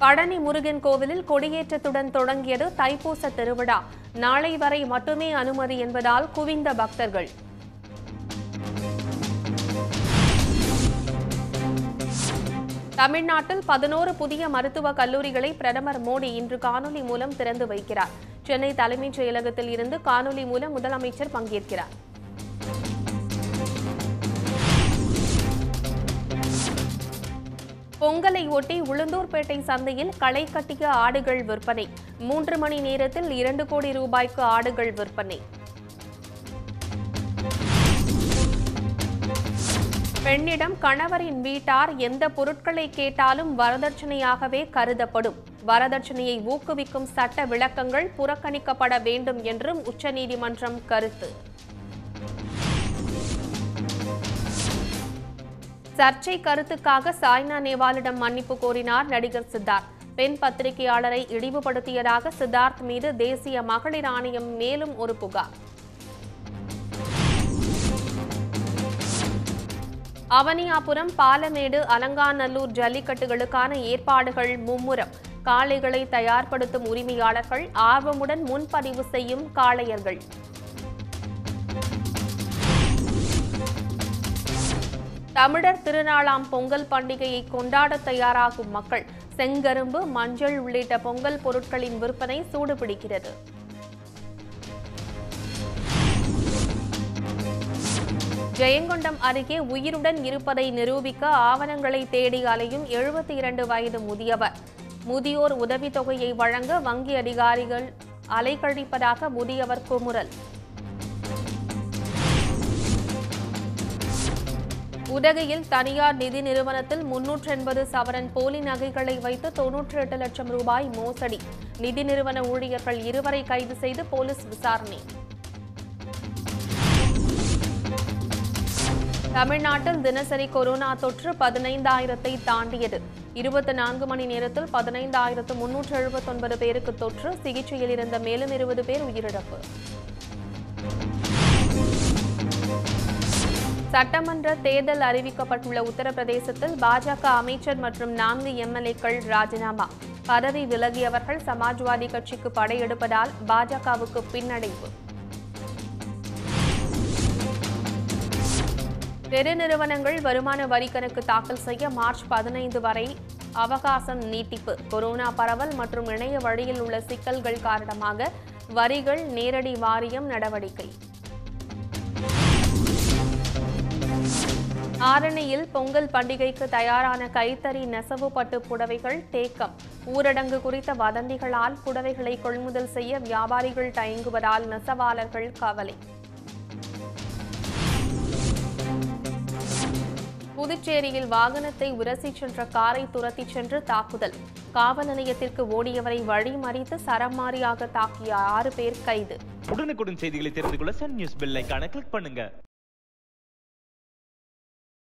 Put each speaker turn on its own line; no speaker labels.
பழனி முருகன் கோவிலில் கொடியேற்றத்துடன் தொடங்கியது தைப்பூச திருவிழா நாளை வரை மட்டுமே அனுமதி என்பதால் குவிந்த பக்தர்கள் தமிழ்நாட்டில் பதினோரு புதிய மருத்துவக் கல்லூரிகளை பிரதமர் மோடி இன்று காணொலி மூலம் திறந்து வைக்கிறார் சென்னை தலைமைச் செயலகத்தில் இருந்து காணொலி மூலம் முதலமைச்சர் பங்கேற்கிறார் பொங்கலை ஒட்டி உளுந்தூர்பேட்டை சந்தையில் களை கட்டிய ஆடுகள் விற்பனை மூன்று மணி நேரத்தில் இரண்டு கோடி ரூபாய்க்கு ஆடுகள் விற்பனை பெண்ணிடம் கணவரின் வீட்டார் எந்த பொருட்களை கேட்டாலும் வரதட்சணையாகவே கருதப்படும் வரதட்சணையை ஊக்குவிக்கும் சட்ட விளக்கங்கள் புறக்கணிக்கப்பட வேண்டும் என்றும் உச்சநீதிமன்றம் கருத்து சர்ச்சை கருத்துக்காக சாய்னா நேவாலிடம் மன்னிப்பு கோரினார் நடிகர் சித்தார்த் பெண் பத்திரிகையாளரை இழிவுபடுத்தியதாக சித்தார்த் மீது தேசிய மகளிர் ஆணையம் மேலும் ஒரு புகார் அவனியாபுரம் பாலமேடு அலங்காநல்லூர் ஜல்லிக்கட்டுகளுக்கான ஏற்பாடுகள் மும்முரம் காளைகளை தயார்படுத்தும் உரிமையாளர்கள் ஆர்வமுடன் முன்பதிவு செய்யும் காளையர்கள் தமிழர் திருநாளாம் பொங்கல் பண்டிகையை கொண்டாட தயாராகும் மக்கள் செங்கரும்பு மஞ்சள் உள்ளிட்ட பொங்கல் பொருட்களின் விற்பனை சூடுபிடிக்கிறது ஜெயங்கொண்டம் அருகே உயிருடன் இருப்பதை நிரூபிக்க ஆவணங்களை தேடி அலையும் எழுபத்தி இரண்டு வயது முதியவர் முதியோர் உதவித்தொகையை வழங்க வங்கி அதிகாரிகள் அலைக்கழிப்பதாக முதியவர் குமுறல் உதகையில் தனியார் நிதி நிறுவனத்தில் முன்னூற்று எண்பது சவரன் போலி நகைகளை வைத்து தொன்னூற்றி எட்டு லட்சம் ரூபாய் மோசடி நிதி நிறுவன ஊழியர்கள் இருவரை கைது செய்து போலீஸ் விசாரணை தமிழ்நாட்டில் தினசரி கொரோனா தொற்று பதினைந்தாயிரத்தை தாண்டியது இருபத்தி நான்கு மணி நேரத்தில் பதினைந்தாயிரத்து முன்னூற்று எழுபத்தொன்பது பேருக்கு தொற்று சிகிச்சையில் இருந்த மேலும் இருபது பேர் உயிரிழப்பு சட்டமன்ற தேர்தல் அறிவிக்கப்பட்டுள்ள உத்தரப்பிரதேசத்தில் பாஜக அமைச்சர் மற்றும் நான்கு எம்எல்ஏக்கள் ராஜினாமா பதவி விலகியவர்கள் சமாஜ்வாதி கட்சிக்கு படையெடுப்பதால் பாஜகவுக்கு பின்னடைவு பெருநிறுவனங்கள் வருமான வரி கணக்கு தாக்கல் செய்ய மார்ச் பதினைந்து வரை அவகாசம் நீட்டிப்பு கொரோனா பரவல் மற்றும் இணைய வழியில் உள்ள சிக்கல்கள் காரணமாக வரிகள் நேரடி வாரியம் நடவடிக்கை ஆரணியில் பொங்கல் பண்டிகைக்கு தயாரான கைத்தறி நெசவு பட்டு புடவைகள் தேக்கம் ஊரடங்கு குறித்த வதந்திகளால் புடவைகளை கொள்முதல் செய்ய வியாபாரிகள் தயங்குவதால் நெசவாளர்கள் கவலை புதுச்சேரியில் வாகனத்தை உரசிச் சென்ற காரை துரத்திச் சென்று தாக்குதல் காவல் நிலையத்திற்கு ஓடியவரை வழிமறித்து சரமாரியாக தாக்கிய ஆறு பேர் கைது
உடனுக்குடன் செய்திகளை தெரிந்து கொள்ள சன் நியூஸ் பெல் ஐகானை கிளிக் பண்ணுங்க